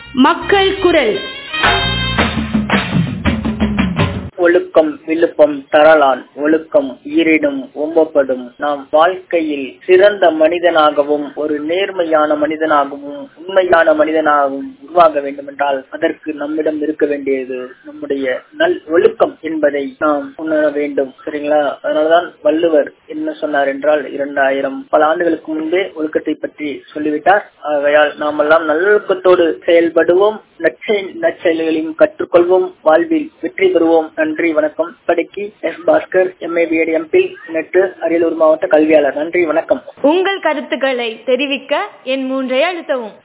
மக்கள் குரல் ஒழுக்கம் விழுப்பம் தரலான் ஒழுக்கம் ஈரிடும் ஓம்பப்படும் நாம் வாழ்க்கையில் சிறந்த மனிதனாகவும் ஒரு நேர்மையான மனிதனாகவும் உண்மையான மனிதனாகவும் உருவாக வேண்டும் என்றால் அதற்கு நம்மிடம் இருக்க வேண்டியது நம்முடைய நல் ஒழுக்கம் என்பதை நாம் உணர வேண்டும் சரிங்களா அதனாலதான் வள்ளுவர் என்ன சொன்னார் என்றால் இரண்டாயிரம் பல ஆண்டுகளுக்கு முன்பே ஒழுக்கத்தை பற்றி சொல்லிவிட்டார் ஆகையால் நாம் எல்லாம் நல்லொழுக்கத்தோடு செயல்படுவோம் நற்செய நற்செயல்களையும் கற்றுக்கொள்வோம் வாழ்வில் வெற்றி பெறுவோம் நன்றி வணக்கம் படிக்கு S Bhaskar M A B Ed M P NET Ariyalur மாவட்ட கல்வியாளர் நன்றி வணக்கம் உங்கள் கருத்துக்களை தெரிவிக்க என் மூன்றை அழுத்தவும்